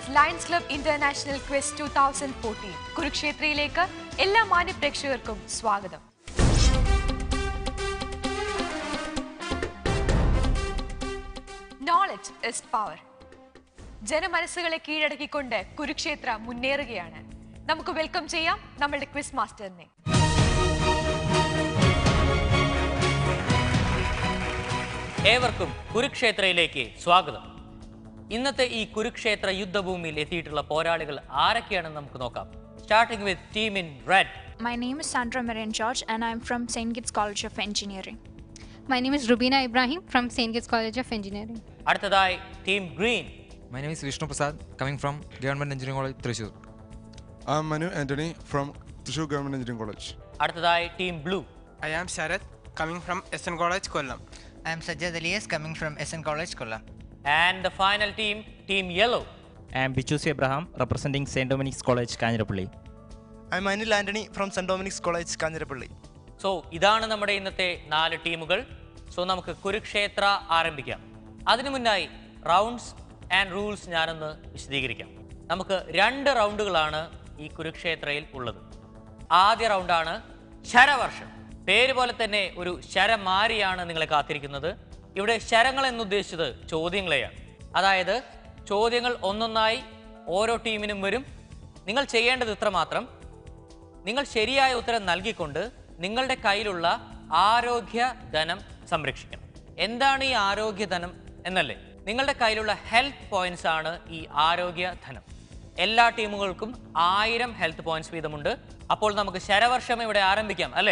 It's Lions Club International quiz two thousand fourteen കുരുക്ഷേത്രയിലേക്ക് എല്ലാ മാന്യ പ്രേക്ഷകർക്കും സ്വാഗതം നോളജ് ഇസ് പവർ ജനമനസ്സുകളെ കീഴടക്കിക്കൊണ്ട് കുരുക്ഷേത്ര മുന്നേറുകയാണ് നമുക്ക് വെൽക്കം ചെയ്യാം നമ്മളുടെ ക്വിസ് മാസ്റ്ററിനെ ഏവർക്കും കുരുക്ഷേത്രയിലേക്ക് സ്വാഗതം ഇന്നത്തെ ഈ കുരുക്ഷേത്ര യുദ്ധഭൂമിയിൽ എത്തിയിട്ടുള്ള പോരാളികൾ ആരൊക്കെയാണെന്ന് നമുക്ക് നോക്കാം starting with team in red My name is Sandra Marian George and I'm from St. Kitts College of Engineering. My name is Rubina Ibrahim from St. Kitts College of Engineering. അടുത്തതായി team green My name is Vishnu Prasad, coming from Government Engineering College, Thrissur. I'm Manu Anthony from Thrissur Government Engineering College. അടുത്തതായി team blue I am Sharath coming from SN College Kollam. I am Sajjad Elias coming from SN College Kollam. And the final team team yellow I am Bichus Abraham representing St. Dominic's College, Kanjirapalli. I'm Anil Anthony from St. Dominic's College, Kanjirapalli. So ഇതാണ് നമ്മുടെ ഇന്നത്തെ നാല് ടീമുകൾ so നമുക്ക് കുരുക്ഷേത്ര ആരംഭിക്കാം അതിനു മുന്നായി rounds and rules ഞാനൊന്ന് വിശദീകരിക്കാം നമുക്ക് രണ്ട് റൗണ്ടുകളാണ് ഈ കുരുക്ഷേത്രയിൽ ഉള്ളത് ആദ്യ റൗണ്ടാണ് ശരവർഷം പേര് പോലെ തന്നെ ഒരു ശരമാരിയാണ് നിങ്ങളെ കാത്തിരിക്കുന്നത് ഇവിടെ ശരങ്ങൾ എന്നുദ്ദേശിച്ചത് ചോദ്യങ്ങളെയാണ് അതായത് ചോദ്യങ്ങൾ ഒന്നൊന്നായി ഓരോ ടീമിനും വരും നിങ്ങൾ ചെയ്യേണ്ടത് ഇത്ര മാത്രം നിങ്ങൾ ശരിയായ ഉത്തരം നൽകിക്കൊണ്ട് നിങ്ങളുടെ കയ്യിലുള്ള ആരോഗ്യ ധനം സംരക്ഷിക്കണം എന്താണ് ഈ ആരോഗ്യ ധനം എന്നല്ലേ നിങ്ങളുടെ കയ്യിലുള്ള ഹെൽത്ത് പോയിന്റ്സ് ആണ് ഈ ആരോഗ്യ ധനം എല്ലാ ടീമുകൾക്കും ആയിരം ഹെൽത്ത് പോയിന്റ്സ് വീതമുണ്ട് അപ്പോൾ നമുക്ക് ശരവർഷം ഇവിടെ ആരംഭിക്കാം അല്ലേ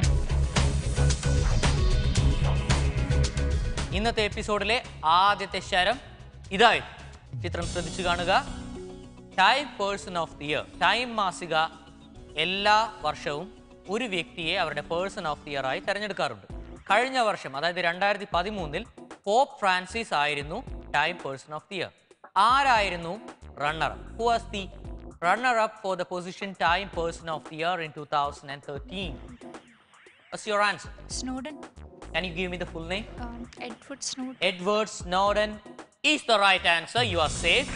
ഇന്നത്തെ എപ്പിസോഡിലെ ആദ്യത്തെ ശരം ഇതായി ചിത്രം ശ്രദ്ധിച്ചു കാണുക Time person of the year Time മാസിക എല്ലാ വർഷവും ഒരു വ്യക്തിയെ അവരുടെ പേഴ്സൺ ഓഫ് ദി ഇയർ ആയി തെരഞ്ഞെടുക്കാറുണ്ട് കഴിഞ്ഞ വർഷം അതായത് രണ്ടായിരത്തി പതിമൂന്നിൽ പോപ്പ് ഫ്രാൻസിസ് ആയിരുന്നു Time person of the year ആരായിരുന്നു runner who was the runner up for the position Time person of the year in two thousand and thirteen was your answer Snowden, Can you give me the full name? um, Edward Snowden. Edward Snowden is the right answer. You are safe.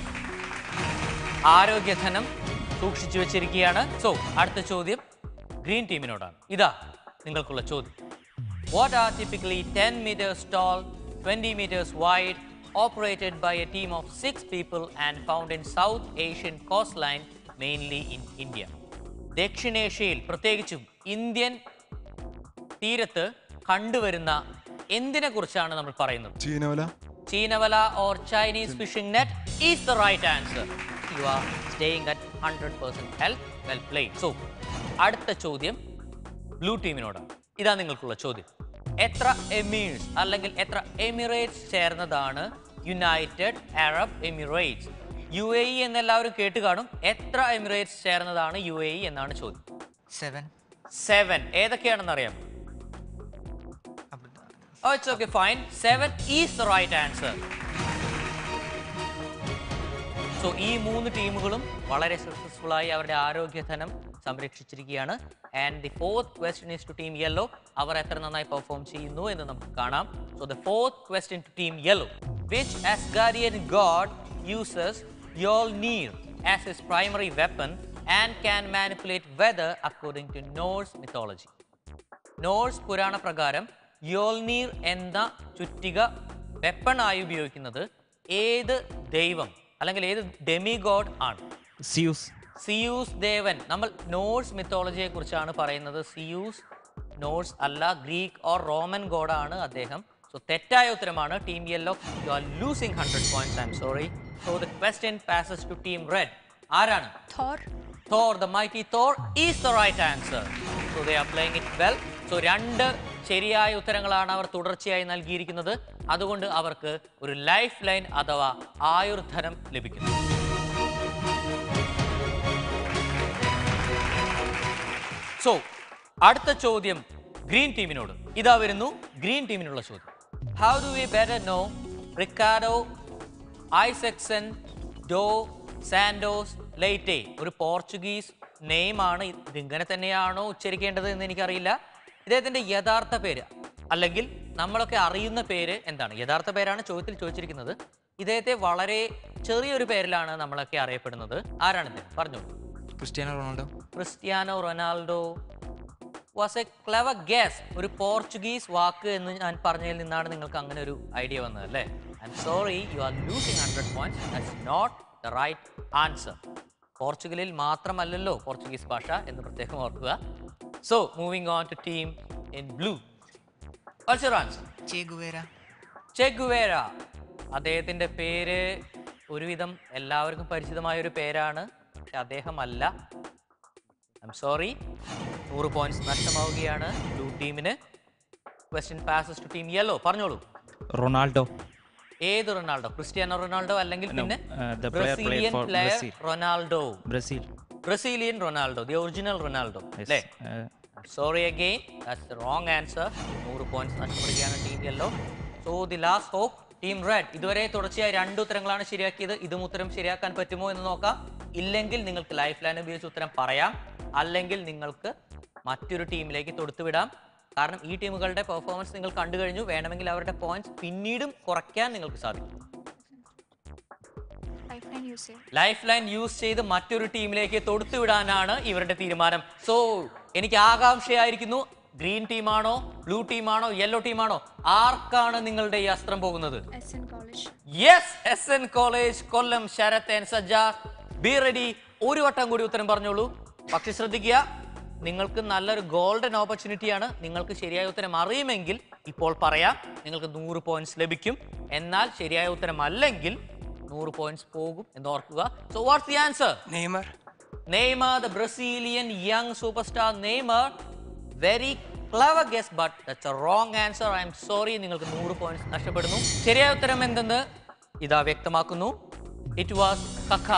ആരോഗ്യധനം സൂക്ഷിച്ചു വെച്ചിരിക്കുകയാണ് so അടുത്ത ചോദ്യം green ടീമിനോടാണ് ഇതാ നിങ്ങൾക്കുള്ള ചോദ്യം what are typically ten metres tall twenty metres wide operated by a team of six people and found in South Asian coastline mainly in India ദക്ഷിണേഷ്യയിൽ പ്രത്യേകിച്ചും ഇന്ത്യൻ തീരത്ത് കണ്ടുവരുന്ന എന്തിനെ കുറിച്ചാണ് നമ്മൾ പറയുന്നത് cheenavala cheenavala or Chinese fishing net is the right answer you are staying at hundred percent health well played so അടുത്ത ചോദ്യം ബ്ലൂ ടീമിനോടാണ് ഇതാ നിങ്ങൾക്കുള്ള ചോദ്യം എത്ര എമീഴ്സ് അല്ലെങ്കിൽ എത്ര എമിറേറ്റ്സ് ചേർന്നതാണ് United Arab Emirates U A E എന്നെല്ലാവരും കേട്ട് കാണും എത്ര എമിറേറ്റ്സ് ചേർന്നതാണ് യു എ ഇ എന്നാണ് ചോദ്യം Seven. സെവൻ ഏതൊക്കെയാണെന്ന് അറിയാം Abu Dhabi. Oh, it's okay, fine. Seven is the right answer. So ഈ മൂന്ന് ടീമുകളും വളരെ സക്സസ്ഫുൾ ആയി അവരുടെ ആരോഗ്യധനം സംരക്ഷിച്ചിരിക്കുകയാണ് and the fourth question is to team yellow അവർ എത്ര നന്നായി പെർഫോം ചെയ്യുന്നു എന്ന് നമുക്ക് കാണാം so the fourth question to team yellow which Asgardian god uses Mjolnir as his primary weapon and can manipulate weather according to Norse mythology Norse പുരാണ പ്രകാരം യോൽനീർ എന്ന ചുറ്റിക വെപ്പണായി ഉപയോഗിക്കുന്നത് ഏത് ദൈവം അല്ലെങ്കിൽ ഏത് ഡെമിഗോഡ് ആണ് Zeus. സിയൂസ് ദേവൻ നമ്മൾ നോർസ് മിത്തോളജിയെ കുറിച്ചാണ് പറയുന്നത് സിയൂസ് നോർസ് അല്ല ഗ്രീക്ക് ഓർ റോമൻ ഗോഡാണ് അദ്ദേഹം സോ തെറ്റായ ഉത്തരമാണ് team yellow you are losing hundred points I'm sorry so the question passes to team red ആരാണ് Thor, Thor, the mighty Thor is the right answer. So they are playing it well. So രണ്ട് ശരിയായ ഉത്തരങ്ങളാണ് അവർ തുടർച്ചയായി നൽകിയിരിക്കുന്നത് അതുകൊണ്ട് അവർക്ക് ഒരു life line അഥവാ ആയുർധനം ലഭിക്കുന്നു സോ അടുത്ത ചോദ്യം ഗ്രീൻ ടീമിനോട് ഇതാ വരുന്നു ഗ്രീൻ ടീമിനുള്ള ചോദ്യം how do we better know Ricardo Izecson dos Santos Leite ഒരു പോർച്ചുഗീസ് നെയിമാണ് ഇതിങ്ങനെ തന്നെയാണോ ഉച്ചരിക്കേണ്ടത് എന്ന് എനിക്കറിയില്ല ഇദ്ദേഹത്തിന്റെ യഥാർത്ഥ പേര് അല്ലെങ്കിൽ നമ്മളൊക്കെ അറിയുന്ന പേര് എന്താണ് യഥാർത്ഥ പേരാണ് ചോദ്യത്തിൽ ചോദിച്ചിരിക്കുന്നത് ഇദ്ദേഹത്തെ വളരെ ചെറിയൊരു പേരിലാണ് നമ്മളൊക്കെ അറിയപ്പെടുന്നത് ആരാണിത് പറഞ്ഞു Cristiano Ronaldo Cristiano Ronaldo was a clever guess ഒരു പോർച്ചുഗീസ് വാക്ക് എന്ന് ഞാൻ പറഞ്ഞതിൽ നിന്നാണ് നിങ്ങൾക്ക് അങ്ങനെ ഒരു ഐഡിയ വന്നത് അല്ലേ I'm sorry you are losing hundred points that's not the right answer പോർച്ചുഗലിൽ മാത്രമല്ലല്ലോ പോർച്ചുഗീസ് ഭാഷ എന്ന് പ്രത്യേകം ഓർക്കുക so moving on to team in blue what's your answer Che Guevara. Che Guevara അദ്ദേഹത്തിൻ്റെ പേര് ഒരുവിധം എല്ലാവർക്കും പരിചിതമായ ഒരു പേരാണ് പക്ഷെ അദ്ദേഹം അല്ല ഐ എം സോറി നൂറ് പോയിന്റ്സ് നഷ്ടമാവുകയാണ് ബ്ലൂ ടീമിന് question passes to team yellow പറഞ്ഞോളൂ റൊണാൾഡോ ഏത് റൊണാൾഡോ ക്രിസ്ത്യാനോ റൊണാൾഡോ അല്ലെങ്കിൽ No, പിന്നെ uh, the player played Brazilian for player Brazil. Ronaldo Brazil Brazilian Ronaldo the original Ronaldo Yes. അല്ലേ Uh, sorry again that's the wrong answer നൂറ് points നഷ്ടപ്പെടുകയാണ് team yellow so the last hope team red ഇതുവരെ തുടർച്ചയായി രണ്ട് ഉത്തരങ്ങളാണ് ശരിയാക്കിയത് ഇതും ഉത്തരം ശരിയാക്കാൻ പറ്റുമോ എന്ന് നോക്കാം ഇല്ലെങ്കിൽ നിങ്ങൾക്ക് ലൈഫ് ലൈൻ ഉപയോഗിച്ച് ഉത്തരം പറയാം അല്ലെങ്കിൽ നിങ്ങൾക്ക് മറ്റൊരു ടീമിലേക്ക് തൊടുത്തുവിടാം കാരണം ഈ ടീമുകളുടെ പെർഫോമൻസ് നിങ്ങൾ കണ്ടു കഴിഞ്ഞു വേണമെങ്കിൽ അവരുടെ പോയിന്റ്സ് പിന്നീടും കുറയ്ക്കാൻ നിങ്ങൾക്ക് സാധിക്കും Lifeline use ചെയ്യും. ലൈഫ് ലൈൻ യൂസ് ചെയ്ത് മറ്റൊരു ടീമിലേക്ക് തൊടുത്തുവിടാനാണ് ഇവരുടെ തീരുമാനം സോ എനിക്ക് ആകാംക്ഷയായിരിക്കുന്നു ഗ്രീൻ ടീമാണോ ബ്ലൂ ടീമാണോ യെല്ലോ ടീമാണോ ആർക്കാണ് നിങ്ങളുടെ ഈ അസ്ത്രം പോകുന്നത് SN College. Yes S N college Kollam Sharath and Sajjar be ready ഒരു വട്ടം കൂടി ഉത്തരം പറഞ്ഞോളൂ പക്ഷെ ശ്രദ്ധിക്കുക നിങ്ങൾക്ക് നല്ലൊരു ഗോൾഡൻ ഓപ്പർച്യൂണിറ്റിയാണ് നിങ്ങൾക്ക് ശരിയായ ഉത്തരം അറിയുമെങ്കിൽ ഇപ്പോൾ പറയാം നിങ്ങൾക്ക് നൂറ് പോയിന്റ്സ് ലഭിക്കും എന്നാൽ ശരിയായ ഉത്തരം അല്ലെങ്കിൽ നൂറ് പോയിന്റ്സ് പോകും എന്ന് ഓർക്കുക so what's the answer Neymar. Neymar, the Brazilian young superstar Neymar. Very clever guess, but that's a wrong answer. I'm sorry. നിങ്ങൾക്ക് നൂറ് പോയിന്റ്സ് നഷ്ടപ്പെടുന്നു ശരിയായ ഉത്തരം എന്തെന്ന് ഇതാ വ്യക്തമാക്കുന്നു ഇറ്റ് വാസ് കക്ക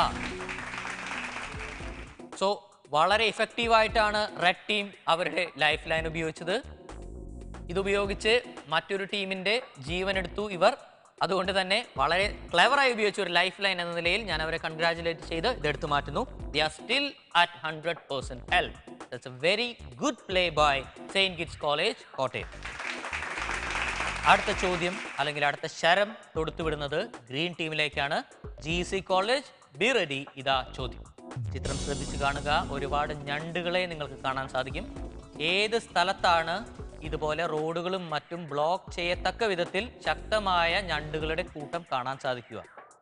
സോ വളരെ ഇഫക്റ്റീവ് ആയിട്ടാണ് റെഡ് ടീം അവരുടെ ലൈഫ് ലൈൻ ഉപയോഗിച്ചത് ഇതുപയോഗിച്ച് മറ്റൊരു ടീമിന്റെ ജീവൻ എടുത്തു ഇവർ അതുകൊണ്ട് തന്നെ വളരെ ക്ലെവറായി ഉപയോഗിച്ച ഒരു ലൈഫ് ലൈൻ എന്ന നിലയിൽ ഞാൻ അവരെ കൺഗ്രാചുലേറ്റ് ചെയ്ത് ഇതെടുത്തു മാറ്റുന്നു they are still at hundred percent health that's a very good play by saint Gits college Kottayam അടുത്ത ചോദ്യം അല്ലെങ്കിൽ അടുത്ത ശരം തൊടുത്തുവിടുന്നത് ഗ്രീൻ ടീമിലേക്കാണ് G C college be ready ഇതാ ചോദ്യം ചിത്രം ശ്രദ്ധിച്ച് കാണുക ഒരുപാട് ഞണ്ടുകളെ നിങ്ങൾക്ക് കാണാൻ സാധിക്കും ഏത് സ്ഥലത്താണ് ഇതുപോലെ റോഡുകളും മറ്റും ബ്ലോക്ക് ചെയ്യത്തക്ക വിധത്തിൽ ശക്തമായ ഞണ്ടുകളുടെ കൂട്ടം കാണാൻ സാധിക്കുക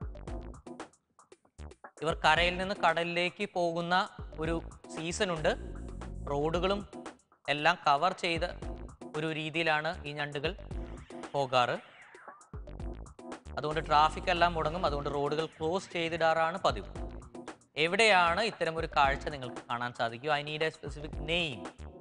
ഇവർ കരയിൽ നിന്ന് കടലിലേക്ക് പോകുന്ന ഒരു സീസൺ ഉണ്ട് റോഡുകളും എല്ലാം കവർ ചെയ്ത ഒരു രീതിയിലാണ് ഈ ഞണ്ടുകൾ പോകാറ് അതുകൊണ്ട് ട്രാഫിക് എല്ലാം മുടങ്ങും അതുകൊണ്ട് റോഡുകൾ ക്ലോസ് ചെയ്തിടാറാണ് പതിവ് എവിടെയാണ് ഇത്തരം ഒരു കാഴ്ച നിങ്ങൾക്ക് കാണാൻ സാധിക്കും I need a specific name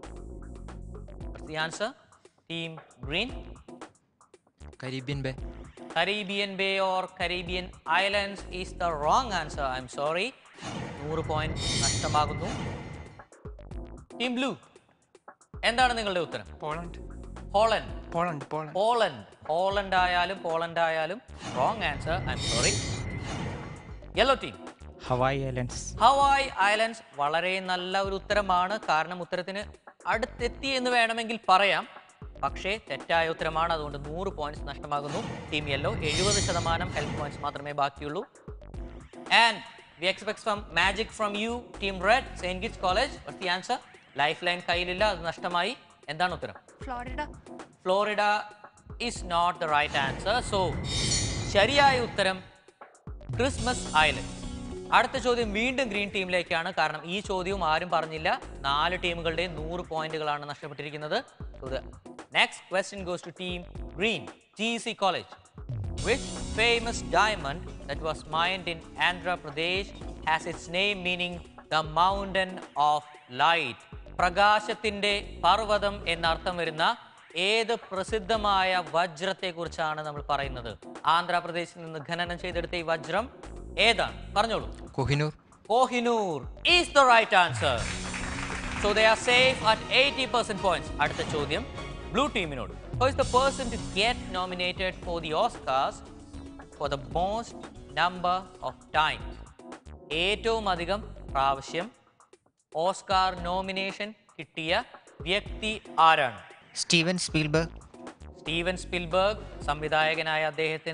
the answer team green Caribbean bay Caribbean bay or Caribbean islands is the wrong answer I'm sorry നൂറ് പോയിന്റ് നഷ്ടമാകുന്നു ടീം ബ്ലൂ എന്താണ് നിങ്ങളുടെ ഉത്തരം Poland. Holland Poland. Poland. Poland Holland ആയാലും Poland ആയാലും wrong answer I'm sorry yellow team Hawaii islands Hawaii islands വളരെ നല്ല ഒരു ഉത്തരമാണ് കാരണം ഉത്തരത്തിന് അടുത്തെത്തി എന്ന് വേണമെങ്കിൽ പറയാം പക്ഷേ തെറ്റായ ഉത്തരമാണ് അതുകൊണ്ട് നൂറ് പോയിന്റ്സ് നഷ്ടമാകുന്നു ടീം യെല്ലോ എഴുപത് ശതമാനം ഹെൽത്ത് പോയിന്റ്സ് മാത്രമേ ബാക്കിയുള്ളൂ and we expect from magic from you team red saint Gits college the answer lifeline കയ്യിലില്ല അത് നഷ്ടമായി എന്താണ് ഉത്തരം Florida. Florida is not the right answer so ശരിയായ ഉത്തരം ക്രിസ്മസ് ഐലൻഡ് അടുത്ത ചോദ്യം വീണ്ടും ഗ്രീൻ ടീമിലേക്കാണ് കാരണം ഈ ചോദ്യവും ആരും പറഞ്ഞില്ല നാല് ടീമുകളുടെയും നൂറ് പോയിന്റുകളാണ് നഷ്ടപ്പെട്ടിരിക്കുന്നത് next question goes to team green G C college Which famous diamond that was mined in Andhra Pradesh has its name meaning the mountain of light? പ്രകാശത്തിന്റെ പർവ്വതം എന്നർത്ഥം വരുന്ന ഏത് പ്രസിദ്ധമായ വജ്രത്തെ കുറിച്ചാണ് നമ്മൾ പറയുന്നത് ആന്ധ്രാപ്രദേശിൽ നിന്ന് ഖനനം ചെയ്തെടുത്ത ഈ വജ്രം ഏതാണ് പറഞ്ഞോളൂ Kohinoor Kohinoor is the right answer so they are safe at eighty percent points അടുത്ത ചോദ്യം ബ്ലൂ ടീമിനോട് who is the person to get nominated for the Oscars for the most number of times ഏറ്റവും അധികം പ്രാവശ്യം ഓസ്കാർ നോമിനേഷൻ കിട്ടിയ വ്യക്തി ആരാണ് Steven Spielberg. Steven Spielberg സംവിധായകനായ അദ്ദേഹത്തിന്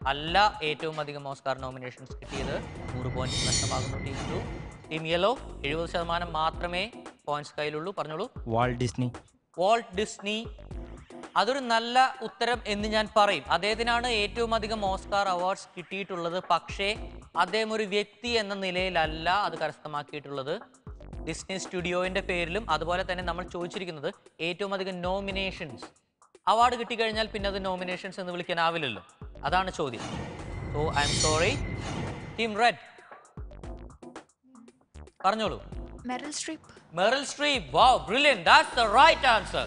അല്ല ഏറ്റവും അധികം ഓസ്കാർ നോമിനേഷൻസ് കിട്ടിയത് നൂറ് പോയിന്റ്സ് നഷ്ടമാകുന്നു ടീം ടു ടീം യെല്ലോ എഴുപത് ശതമാനം മാത്രമേ പോയിന്റ്സ് കയ്യിലുള്ളൂ പറഞ്ഞോളൂ വാൾ ഡിസ്നി വാൾട്ട് ഡിസ്നി അതൊരു നല്ല ഉത്തരം എന്ന് ഞാൻ പറയും അദ്ദേഹത്തിനാണ് ഏറ്റവും അധികം ഓസ്കാർ അവാർഡ്സ് കിട്ടിയിട്ടുള്ളത് പക്ഷേ അദ്ദേഹം ഒരു വ്യക്തി എന്ന നിലയിലല്ല അത് കരസ്ഥമാക്കിയിട്ടുള്ളത് ഡിസ്നി സ്റ്റുഡിയോയിന്റെ പേരിലും അതുപോലെ തന്നെ നമ്മൾ ചോദിച്ചിരിക്കുന്നത് ഏറ്റവും അധികം നോമിനേഷൻസ് അവാർഡ് കിട്ടിക്കഴിഞ്ഞാൽ പിന്നെ അത് നോമിനേഷൻസ് എന്ന് വിളിക്കാനാവില്ലല്ലോ അതാണ് ചോദ്യം so I'm sorry team red പറഞ്ഞോളൂ Meryl Streep. Meryl Streep wow brilliant that's the right answer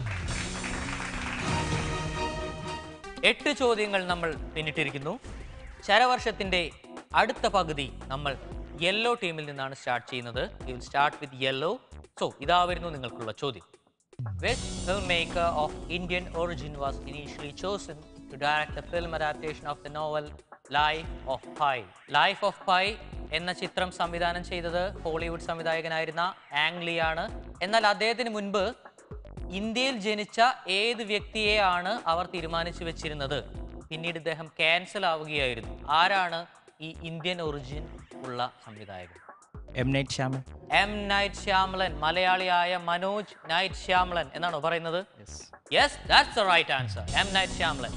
എട്ട് ചോദ്യങ്ങൾ നമ്മൾ പിന്നിട്ടിരിക്കുന്നു ശരവർഷത്തിന്റെ അടുത്ത പകുതി നമ്മൾ യെല്ലോ ടീമിൽ നിന്നാണ് സ്റ്റാർട്ട് ചെയ്യുന്നത് you will start with yellow so ഇതാ വരുന്നു നിങ്ങൾക്കുള്ള ചോദ്യം Which filmmaker of Indian origin was initially chosen to direct the film adaptation of the novel Life of Pi? Life of Pi എന്ന ചിത്രം സംവിധാനം ചെയ്തത് ഹോളിവുഡ് സംവിധായകനായിരുന്ന ആംഗ്ലിയാണ് എന്നാൽ അദ്ദേഹത്തിന് മുൻപ് ഇന്ത്യയിൽ ജനിച്ച ഏത് വ്യക്തിയെയാണ് അവർ തീരുമാനിച്ചു വെച്ചിരുന്നത് പിന്നീട് ഇദ്ദേഹം ക്യാൻസൽ ആവുകയായിരുന്നു ആരാണ് ഈ ഇന്ത്യൻ ഒറിജിൻ ഉള്ള സംവിധായകൻ M Night Shyamalan M Night Shyamalan മലയാളിയായ മനോജ് നൈറ്റ് ശ്യാമളൻ എന്നാണോ പറയുന്നത് yes that's the right answer M Night Shyamalan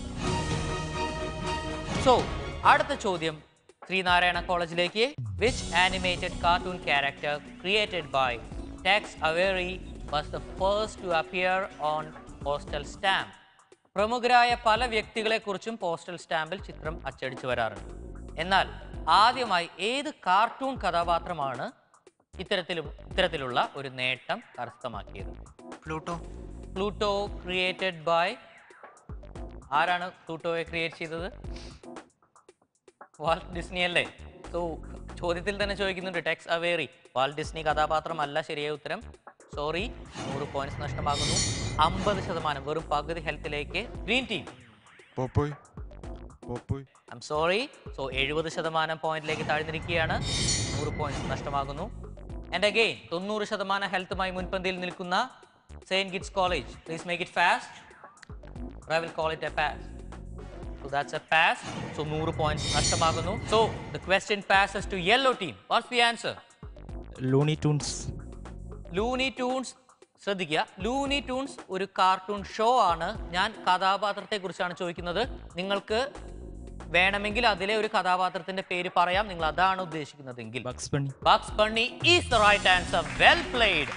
so അടുത്ത ചോദ്യം ശ്രീനാരായണ കോളേജിലേക്ക് which animated cartoon character created by Tex Avery was the first to appear on postal stamp പ്രമുഖരായ പല വ്യക്തികളെക്കുറിച്ചും പോസ്റ്റൽ സ്റ്റാമ്പിൽ ചിത്രം അച്ചടിച്ചു വരാറുണ്ട് എന്നാൽ ആദ്യമായി ഏത് കാർട്ടൂൺ കഥാപാത്രമാണ് ഇത്തരത്തിലും ഇത്തരത്തിലുള്ള ഒരു നേട്ടം കരസ്ഥമാക്കിയത് പ്ലൂട്ടോ പ്ലൂട്ടോ ക്രിയേറ്റഡ് ബൈ ആരാണ് പ്ലൂട്ടോയെ ക്രിയേറ്റ് ചെയ്തത് വാൾട്ട് ഡിസ്നി അല്ലേ സോ ചോദ്യത്തിൽ തന്നെ ചോദിക്കുന്നുണ്ട് ടെക്സ് അവേറി വാൾട്ട് ഡിസ്നി കഥാപാത്രമല്ല ശരിയായ ഉത്തരം സോറി നൂറ് പോയിന്റ്സ് നഷ്ടമാകുന്നു അമ്പത് ശതമാനം വെറും പകുതി ഹെൽത്തിലേക്ക് green team Popoy. Popoy. I'm sorry so എഴുപത് ശതമാനം പോയിന്റിലേക്ക് താഴ്ന്നിരിക്കുകയാണ് നൂറ് പോയിന്റ്സ് നഷ്ടമാകുന്നു ആൻഡ് അഗെയിൻ തൊണ്ണൂറ് ശതമാനം ഹെൽത്തുമായി മുൻപന്തിയിൽ നിൽക്കുന്ന saint Gits college please make it fast I will call it a pass so that's a pass so നൂറ് പോയിന്റ്സ് നഷ്ടമാകുന്നു so the question passes to yellow team what's the answer Looney Tunes Looney Tunes ശ്രദ്ധിക്കുക Looney ടൂൺസ് ഒരു cartoon show ആണ് ഞാൻ കഥാപാത്രത്തെ കുറിച്ചാണ് ചോദിക്കുന്നത് നിങ്ങൾക്ക് വേണമെങ്കിൽ അതിലെ ഒരു കഥാപാത്രത്തിന്റെ പേര് പറയാം നിങ്ങൾ അതാണ് ഉദ്ദേശിക്കുന്നതെങ്കിൽ Bugs Bunny Bugs Bunny is the right answer well played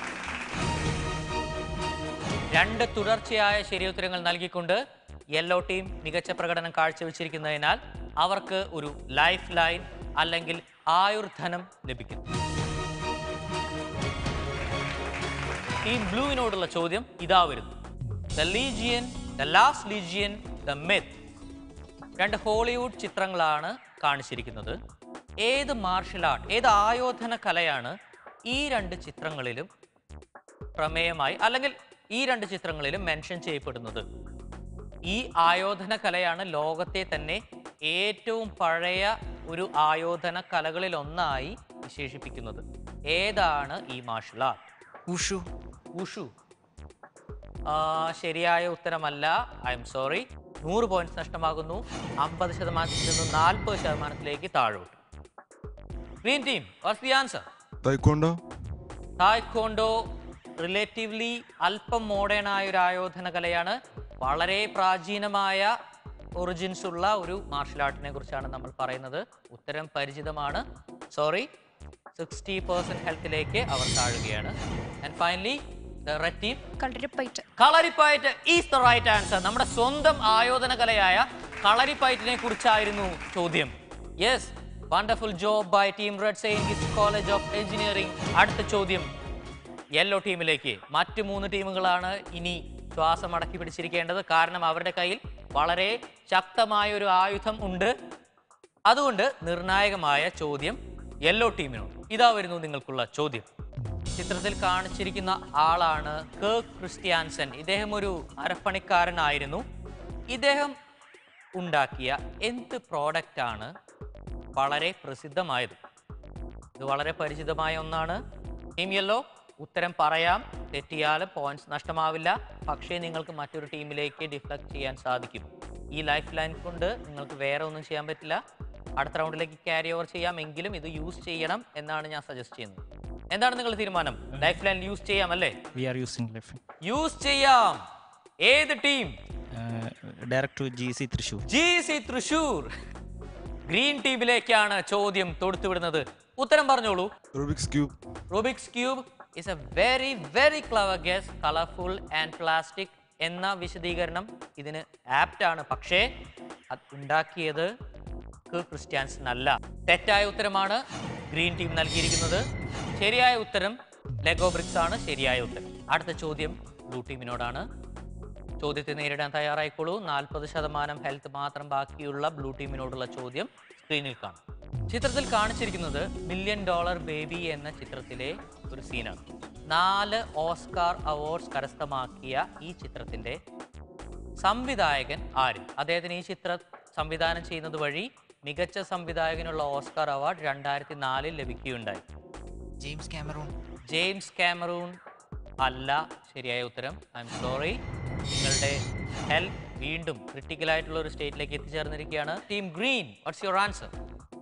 രണ്ട് തുടർച്ചയായ ശരിയുത്തരങ്ങൾ നൽകിക്കൊണ്ട് യെല്ലോ ടീം മികച്ച പ്രകടനം കാഴ്ചവെച്ചിരിക്കുന്നതിനാൽ അവർക്ക് ഒരു ലൈഫ് ലൈൻ അല്ലെങ്കിൽ ആയുർധനം ലഭിക്കുന്നു ടീം ബ്ലൂവിനോടുള്ള ചോദ്യം ഇതാ വരുന്നു the Legion the Last Legion the Myth രണ്ട് ഹോളിവുഡ് ചിത്രങ്ങളാണ് കാണിച്ചിരിക്കുന്നത് ഏത് മാർഷൽ ആർട്ട് ഏത് ആയോധന കലയാണ് ഈ രണ്ട് ചിത്രങ്ങളിലും പ്രമേയമായി അല്ലെങ്കിൽ ഈ രണ്ട് ചിത്രങ്ങളിലും മെൻഷൻ ചെയ്യപ്പെടുന്നത് ഈ ആയോധന കലയാണ് ലോകത്തെ തന്നെ ഏറ്റവും പഴയ ഒരു ആയോധന കലകളിൽ ഒന്നായി വിശേഷിപ്പിക്കുന്നത് ഏതാണ് ഈ മാർഷൽ ആർട്ട് ഉഷു ഉഷു ആ, ശരിയായ ഉത്തരമല്ല ഐ എം സോറി നൂറ് പോയിന്റ്സ് നഷ്ടമാകുന്നു അമ്പത് ശതമാനത്തിൽ നിന്നും നാൽപ്പത് ശതമാനത്തിലേക്ക് താഴോട്ട് green team what's the answer Taekwondo. Taekwondo relatively അല്പം മോഡേൺ ആയ ഒരു ആയോധന കലയാണ് വളരെ പ്രാചീനമായ ഒറിജിൻസ് ഉള്ള ഒരു മാർഷൽ ആർട്ടിനെ കുറിച്ചാണ് നമ്മൾ പറയുന്നത് ഉത്തരം പരിചിതമാണ് സോറി സിക്സ്റ്റി പെർസെൻറ്റ് ഹെൽത്തിലേക്ക് അവർ താഴുകയാണ് and finally the red team Kalaripayattu Kalaripayattu is the right answer നമ്മുടെ സ്വന്തം ആയോധന കലയായ കളരിപ്പയറ്റിനെ കുറിച്ചായിരുന്നു ചോദ്യം yes wonderful job by team red Saint College of Engineering അടുത്ത ചോദ്യം യെല്ലോ ടീമിലേക്ക് മറ്റു മൂന്ന് ടീമുകളാണ് ഇനി ശ്വാസം അടക്കി പിടിച്ചിരിക്കേണ്ടത് കാരണം അവരുടെ കയ്യിൽ വളരെ ശക്തമായ ഒരു ആയുധം ഉണ്ട് അതുകൊണ്ട് നിർണായകമായ ചോദ്യം യെല്ലോ ടീമിനോട് ഇതാ വരുന്നു നിങ്ങൾക്കുള്ള ചോദ്യം ചിത്രത്തിൽ കാണിച്ചിരിക്കുന്ന ആളാണ് കേർക്ക് ക്രിസ്ത്യാൻസൻ ഇദ്ദേഹം ഒരു അരപ്പണിക്കാരനായിരുന്നു ഇദ്ദേഹം ഉണ്ടാക്കിയ എന്ത് പ്രോഡക്റ്റ് ആണ് വളരെ പ്രസിദ്ധമായത് ഇത് വളരെ പരിചിതമായ ഒന്നാണ് ടീം യെല്ലോ ഉത്തരം പറയാം തെറ്റിയാൽ പോയിന്റ്സ് നഷ്ടമാവില്ല പക്ഷേ നിങ്ങൾക്ക് മറ്റൊരു ടീമിലേക്ക് ഡിഫ്ലക്ട് ചെയ്യാൻ സാധിക്കും ഈ ലൈഫ് ലൈൻ കൊണ്ട് നിങ്ങൾക്ക് വേറെ ഒന്നും ചെയ്യാൻ പറ്റില്ല അടുത്ത റൗണ്ടിലേക്ക് ക്യാരി ഓവർ ചെയ്യാം എങ്കിലും ഇത് യൂസ് ചെയ്യണം എന്നാണ് ഞാൻ സജസ്റ്റ് ചെയ്യുന്നത് എന്താണ് നിങ്ങളുടെ തീരുമാനം ലൈഫ് ലൈൻ യൂസ് ചെയ്യാം അല്ലേ we are using life use ചെയ്യാം ഏത് team direct to G C Thrissur G C Thrissur green ടീമിലേക്കാണ് ചോദ്യം തൊടുത്തുവിടുന്നത് ഉത്തരം പറഞ്ഞോളൂ Rubik's Cube. Rubik's cube is a very very clever guess colourful and plastic എന്ന വിശദീകരണം ഇതിന് ആപ്റ്റ് ആണ് പക്ഷേ അത് ഉണ്ടാക്കിയത് ക് ക്രിസ്ത്യാൻസൺ അല്ല തെറ്റായ ഉത്തരമാണ് ഗ്രീൻ ടീം നൽകിയിരിക്കുന്നത് ശരിയായ ഉത്തരം ലെഗോ ബ്രിക്സ് ആണ് ശരിയായ ഉത്തരം അടുത്ത ചോദ്യം ബ്ലൂ ടീമിനോടാണ് ചോദ്യത്തെ നേരിടാൻ തയ്യാറായിക്കോളൂ നാൽപ്പത് ശതമാനം ഹെൽത്ത് മാത്രം ബാക്കിയുള്ള ബ്ലൂ ടീമിനോടുള്ള ചോദ്യം സ്ക്രീനിൽ കാണാം ചിത്രത്തിൽ കാണിച്ചിരിക്കുന്നത് മില്യൺ ഡോളർ ബേബി എന്ന ചിത്രത്തിലെ ഒരു സീനാണ് നാല് ഓസ്കാർ അവാർഡ്സ് കരസ്ഥമാക്കിയ ഈ ചിത്രത്തിന്റെ സംവിധായകൻ ആര് അദ്ദേഹത്തിന് ഈ ചിത്രം സംവിധാനം ചെയ്യുന്നത് വഴി മികച്ച സംവിധായകനുള്ള ഓസ്കാർ അവാർഡ് രണ്ടായിരത്തി നാലിൽ ലഭിക്കുകയുണ്ടായി ജെയിംസ് ക്യാമറൂൺ ജെയിംസ് കാമറൂൺ അല്ല ശരിയായ ഉത്തരം ഐ എം സോറി നിങ്ങളുടെ ഹെൽപ്പ് വീണ്ടും ക്രിട്ടിക്കൽ ആയിട്ടുള്ള ഒരു സ്റ്റേറ്റിലേക്ക് എത്തിച്ചേർന്നിരിക്കുകയാണ് team green what's your answer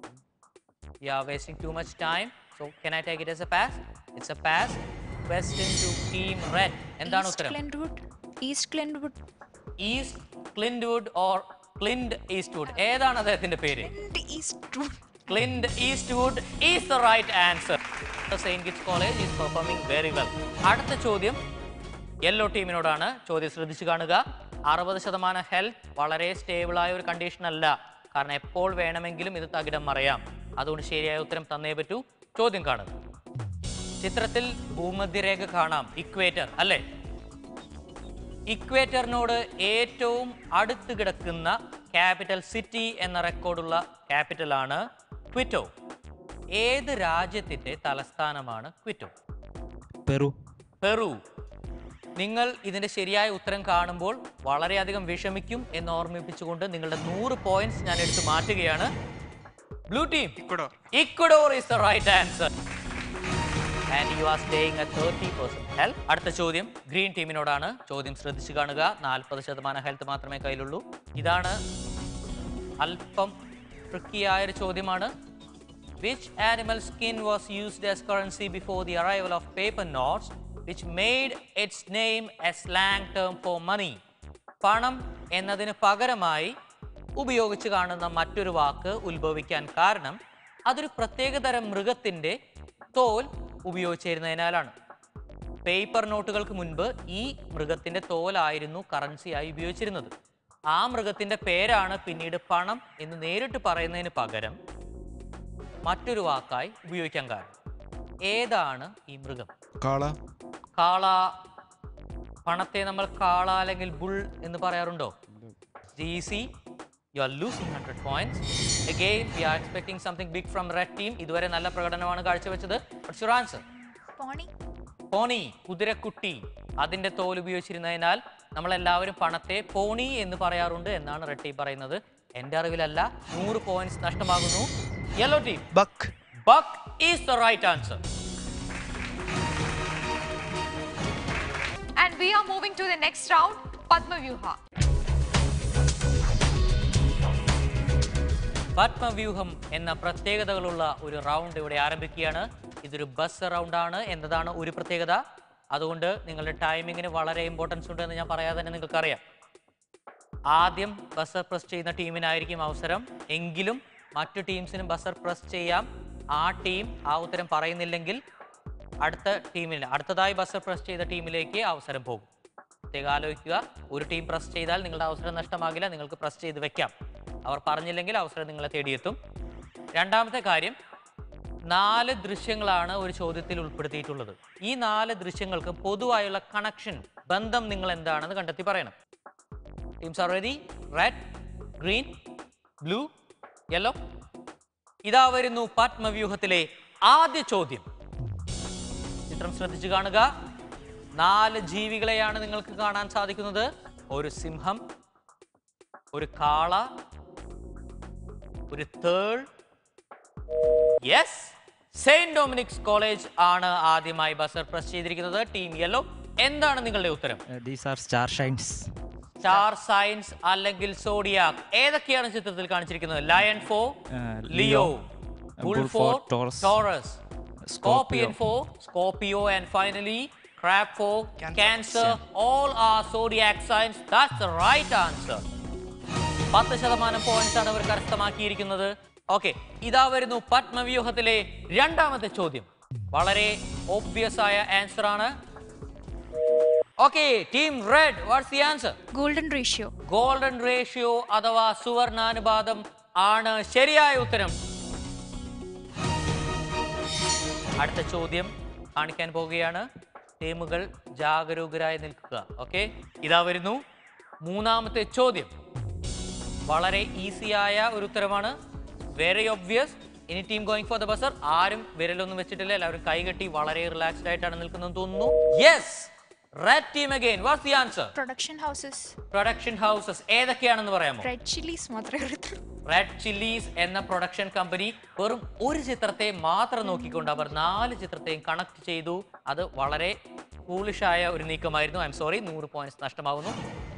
you are wasting too much time so can I take it as a pass it's a pass question to team red എന്താണ് East ഉത്തരം Glenwood. East Glenwood. East Clintwood or Clint Eastwood ഏതാണ് അദ്ദേഹത്തിന്റെ പേര് Eastwood. Clint Eastwood is the right answer. St. Kitts College is performing very well. അടുത്ത ചോദ്യം yellow ടീമിനോടാണ് ചോദ്യം ശ്രദ്ധിച്ചു കാണുക അറുപത് ശതമാനം ഹെൽത്ത് വളരെ സ്റ്റേബിൾ ആയ ഒരു കണ്ടീഷൻ അല്ല കാരണം എപ്പോൾ വേണമെങ്കിലും ഇത് തകിടം മറിയാം അതുകൊണ്ട് ശരിയായ ഉത്തരം തന്നേ പറ്റൂ ചോദ്യം കാണുക ചിത്രത്തിൽ ഭൂമധ്യരേഖ കാണാം ഇക്വേറ്റർ അല്ലേ ഇക്വേറ്ററിനോട് ഏറ്റവും അടുത്ത് കിടക്കുന്ന ക്യാപിറ്റൽ സിറ്റി എന്ന റെക്കോർഡുള്ള ക്യാപിറ്റലാണ് ക്വിറ്റോ ഏത് രാജ്യത്തിന്റെ തലസ്ഥാനമാണ് ക്വിറ്റോ പെറു പെറു നിങ്ങൾ ഇതിന്റെ ശരിയായ ഉത്തരം കാണുമ്പോൾ വളരെയധികം വിഷമിക്കും എന്ന് ഓർമ്മിപ്പിച്ചുകൊണ്ട് നിങ്ങളുടെ നൂറ് പോയിന്റ്സ് ഞാൻ എടുത്തു മാറ്റുകയാണ് blue team Ecuador Ecuador is the right answer and you are staying at thirty percent health അടുത്ത ചോദ്യം ഗ്രീൻ ടീമിനോടാണ് ചോദ്യം ശ്രദ്ധിച്ചു കാണുക നാൽപ്പത് ശതമാനം ഹെൽത്ത് മാത്രമേ കയ്യിലുള്ളൂ ഇതാണ് അല്പം ട്രിക്കിയായ ഒരു ചോദ്യമാണ് which animal skin was used as currency before the arrival of paper notes which made its name a slang term for money പണം എന്നതിന് പകരമായി ഉപയോഗിച്ച് കാണുന്ന മറ്റൊരു വാക്ക് ഉത്ഭവിക്കാൻ കാരണം അതൊരു പ്രത്യേകതരം മൃഗത്തിൻ്റെ തോൽ ഉപയോഗിച്ചിരുന്നതിനാലാണ് പേപ്പർ നോട്ടുകൾക്ക് മുൻപ് ഈ മൃഗത്തിന്റെ തോലായിരുന്നു കറൻസിയായി ഉപയോഗിച്ചിരുന്നത് ആ മൃഗത്തിന്റെ പേരാണ് പിന്നീട് പണം എന്ന് നേരിട്ട് പറയുന്നതിന് പകരം മറ്റൊരു വാക്കായി ഉപയോഗിക്കാൻ കാരണം ഏതാണ് ഈ മൃഗം Kala. കാള പണത്തെ നമ്മൾ കാള അല്ലെങ്കിൽ ബുൾ എന്ന് പറയാറുണ്ടോ easy you are losing hundred points again we are expecting something big from red team ഇതുവരെ നല്ല പ്രകടനമാണ് കാഴ്ചവെച്ചത് യുവർ ആൻസർ Pony. പോണി കുതിരക്കുട്ടി അതിന്റെ തോൽ ഉപയോഗിച്ചിരുന്നതിനാൽ നമ്മൾ എല്ലാവരും പണത്തെ പോണി എന്ന് പറയാറുണ്ട് എന്നാണ് റെട്ടി പറയുന്നത് എന്റെ അറിവിലല്ല നൂറ് പോയിന്റ്സ് നഷ്ടമാകുന്നു yellow team buck buck is the right answer And we are moving to the next round, Padma Vyuha. Padmavyuham എന്ന പ്രത്യേകതകളുള്ള ഒരു റൗണ്ട് ഇവിടെ ആരംഭിക്കുകയാണ് ഇതൊരു ബസ് റൗണ്ടാണ് എന്നതാണ് ഒരു പ്രത്യേകത അതുകൊണ്ട് നിങ്ങളുടെ ടൈമിങ്ങിന് വളരെ ഇമ്പോർട്ടൻസ് ഉണ്ട് എന്ന് ഞാൻ പറയാതെ തന്നെ നിങ്ങൾക്കറിയാം ആദ്യം ബസർ പ്രസ് ചെയ്യുന്ന ടീമിനായിരിക്കും അവസരം എങ്കിലും മറ്റു ടീംസിനും ബസർ പ്രസ് ചെയ്യാം ആ ടീം ആ ഉത്തരം പറയുന്നില്ലെങ്കിൽ അടുത്ത ടീമിൽ അടുത്തതായി ബസർ പ്രസ് ചെയ്ത ടീമിലേക്ക് അവസരം പോകും പ്രത്യേകം ആലോചിക്കുക ഒരു ടീം പ്രസ് ചെയ്താൽ നിങ്ങളുടെ അവസരം നഷ്ടമാകില്ല നിങ്ങൾക്ക് പ്രസ് ചെയ്ത് വെക്കാം അവർ പറഞ്ഞില്ലെങ്കിൽ അവസരം നിങ്ങളെ തേടിയെത്തും രണ്ടാമത്തെ കാര്യം നാല് ദൃശ്യങ്ങളാണ് ഒരു ചോദ്യത്തിൽ ഉൾപ്പെടുത്തിയിട്ടുള്ളത് ഈ നാല് ദൃശ്യങ്ങൾക്ക് പൊതുവായുള്ള കണക്ഷൻ ബന്ധം നിങ്ങൾ എന്താണെന്ന് കണ്ടെത്തി പറയണം teams are ready red green blue yellow ഇതാ വരുന്നു പത്മവ്യൂഹത്തിലെ ആദ്യ ചോദ്യം ചിത്രം ശ്രദ്ധിച്ചു കാണുക നാല് ജീവികളെയാണ് നിങ്ങൾക്ക് കാണാൻ സാധിക്കുന്നത് ഒരു സിംഹം ഒരു കാള ഒരു തേൾ യെസ് സെയിന്റ് ഡൊമിനിക്സ് കോളേജ് ആണ് ആദ്യമായി ബസർ പ്രസ് ചെയ്തിരിക്കുന്നത് ടീം യെല്ലോ എന്താണ് നിങ്ങളുടെ ഉത്തരം these are star signs star signs അല്ലെങ്കിൽ സോഡിയാക് ഏതൊക്കെയാണ് ചിത്രത്തിൽ കാണിച്ചിരിക്കുന്നത് lion for Leo bull Bull for for Taurus. Taurus scorpion Scorpio. For Scorpio and finally crab for Cancer. Cancer all are zodiac signs that's the right answer പത്ത് ശതമാനം points ആണ് അവർ കരസ്ഥമാക്കിയിരിക്കുന്നത് okay ഇതാ വരുന്നു പത്മവ്യൂഹത്തിലെ രണ്ടാമത്തെ ചോദ്യം വളരെ ഒബ്വിയസ് ആയ ആൻസർ ആണ് okay team red what's the answer Golden ratio. Golden ratio അഥവാ സുവർണാനുപാതം ആണ് ശരിയായ ഉത്തരം അടുത്ത ചോദ്യം കാണിക്കാൻ പോവുകയാണ് ടീമുകൾ ജാഗരൂകരായി നിൽക്കുക ഓക്കെ ഇതാ വരുന്നു മൂന്നാമത്തെ ചോദ്യം വളരെ ഈസിയായ ഒരു ഉത്തരമാണ് വെരി ഒബ്വിയസ് ഇനി team going for the buzzer ആരും വിരലൊന്നും വെച്ചിട്ടില്ല എല്ലാവരും കൈകെട്ടി വളരെ റിലാക്സ്ഡ് ആയിട്ടാണ് നിൽക്കുന്നതെന്ന് തോന്നുന്നു yes red team again what's the answer Production houses. Production houses ഏതൊക്കെയാണെന്ന് പറയാമോ Red chilies മാത്രമേ അറിയത്തുള്ളൂ റെഡ് ചില്ലീസ് എന്ന പ്രൊഡക്ഷൻ കമ്പനി വെറും ഒരു ചിത്രത്തെ മാത്രം നോക്കിക്കൊണ്ട് അവർ നാല് ചിത്രത്തെയും കണക്ട് ചെയ്തു അത് വളരെ ഫൂളിഷായ ഒരു നീക്കമായിരുന്നു ഐ എം സോറി നൂറ് പോയിന്റ്സ് നഷ്ടമാകുന്നു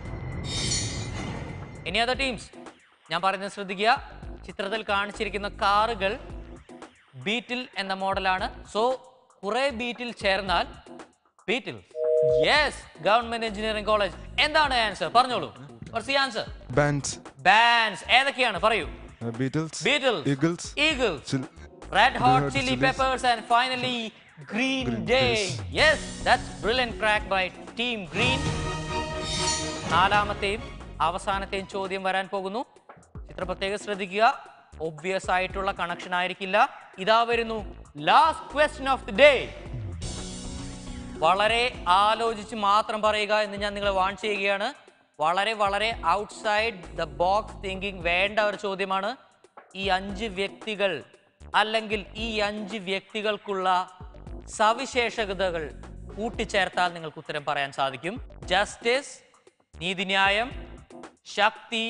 ഇനി അതർ ടീംസ് ഞാൻ പറയുന്നത് ശ്രദ്ധിക്കുക ചിത്രത്തിൽ കാണിച്ചിരിക്കുന്ന കാറുകൾ ബീറ്റിൽ എന്ന മോഡലാണ് സോ കുറെ ബീറ്റിൽ ചേർന്നാൽ beetle yes Government Engineering College എന്താണ് ആൻസർ പറഞ്ഞോളൂ ആൻസർ Bands. ബാൻഡ്സ് ഏതൊക്കെയാണ് പറയൂ Uh, Beatles. Beatles, Eagles. Eagles, Chil- Red Hot Red Hot Chili Chilies. Peppers, and finally Green, Green Day. Days. Yes, that's brilliant crack by Team Green. നാലാമത്തെയും അവസാനത്തെയും ചോദ്യം വരാൻ പോകുന്നു ചിത്രം പ്രത്യേകം ശ്രദ്ധിക്കുക ഒബ്വിയസ് ആയിട്ടുള്ള കണക്ഷൻ ആയിരിക്കില്ല ഇതാ വരുന്നു last question of the day വളരെ ആലോചിച്ച് മാത്രം പറയുക എന്ന് ഞാൻ നിങ്ങളെ വാൺ ചെയ്യുകയാണ് വളരെ വളരെ ഔട്ട്സൈഡ് ദ ബോക്സ് തിങ്കിങ് വേണ്ട ഒരു ചോദ്യമാണ് ഈ അഞ്ച് വ്യക്തികൾ അല്ലെങ്കിൽ ഈ അഞ്ച് വ്യക്തികൾക്കുള്ള സവിശേഷതകൾ കൂട്ടിച്ചേർത്താൽ നിങ്ങൾക്ക് ഉത്തരം പറയാൻ സാധിക്കും ജസ്റ്റിസ് നീതിന്യായം ശക്തി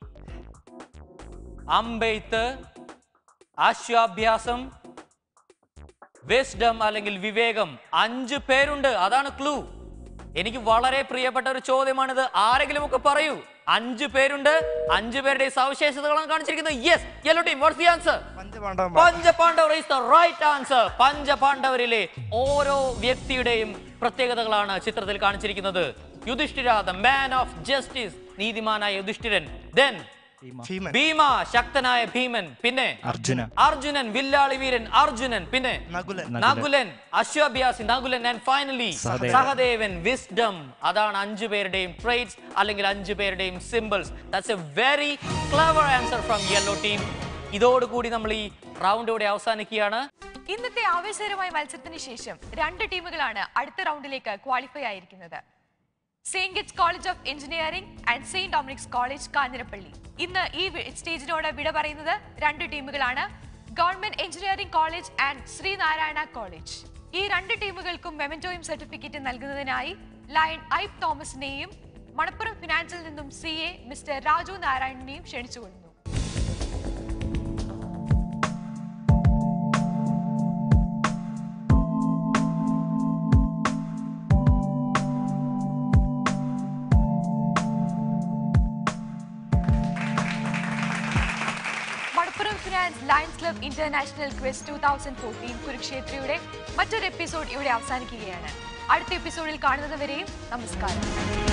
അമ്പെയ്ത്ത് ആശ്വാഭ്യാസം വിസ്ഡം അല്ലെങ്കിൽ വിവേകം അഞ്ച് പേരുണ്ട് അതാണ് ക്ലൂ എനിക്ക് വളരെ പ്രിയപ്പെട്ട ഒരു ചോദ്യമാണിത് ആരെങ്കിലും ഒക്കെ പറയൂ അഞ്ച് പേരുണ്ട് അഞ്ചു പേരുടെ സവിശേഷതകളാണ് കാണിച്ചിരിക്കുന്നത് yes yellow team what's the answer Panchapandava Panchapandavar is the right answer പഞ്ചപാണ്ഡവരിലെ ഓരോ വ്യക്തിയുടെയും പ്രത്യേകതകളാണ് ചിത്രത്തിൽ കാണിച്ചിരിക്കുന്നത് Yudhishthira the man of justice നീതിമാനായ യുധിഷ്ഠിരൻ ദെൻ ഭീമൻ ഭീമ ശക്തനായ ഭീമൻ പിന്നെ അർജുന അർജുനൻ വില്ലാളി വീരൻ അർജുനൻ പിന്നെ നകുലൻ നകുലൻ അശ്വാഭ്യാസി Nakulan and finally Sahadevan. Sahadevan wisdom അതാണ് അഞ്ചു പേരുടെയും ട്രേറ്റ്സ് അല്ലെങ്കിൽ അഞ്ചു പേരുടെയും symbols that's a very clever answer from yellow team ഇതോടുകൂടി നമ്മൾ ഈ റൗണ്ട് ഇവിടെ അവസാനിക്കുകയാണ് ഇന്നത്തെ ആവേശകരമായ മത്സരത്തിന് ശേഷം രണ്ട് ടീമുകളാണ് അടുത്ത റൗണ്ടിലേക്ക് ക്വാളിഫൈ ആയിരിക്കുന്നത് Saintgits College of Engineering and Saint Dominic's College Kanjirappally ഇന്ന് ഈ വി- സ്റ്റേജിനോട് വിട പറയുന്നത് രണ്ട് ടീമുകളാണ് Government Engineering College and Sreenarayana College ഈ രണ്ട് ടീമുകൾക്കും മെമന്റോയും സർട്ടിഫിക്കറ്റ് നൽകുന്നതിനായി ലയൺ ഐബ് തോമസിനെയും മണപ്പുറം ഫിനാൻസിൽ നിന്നും സി എ മിസ്റ്റർ രാജു നാരായണനെയും ക്ഷണിച്ചുകൊള്ളുന്നു Manappuram Finance Lions Club International quiz two thousand fourteen കുരുക്ഷേത്രയുടെ മറ്റൊരു എപ്പിസോഡ് ഇവിടെ അവസാനിക്കുകയാണ് അടുത്ത എപ്പിസോഡിൽ കാണുന്നതുവരെയും നമസ്കാരം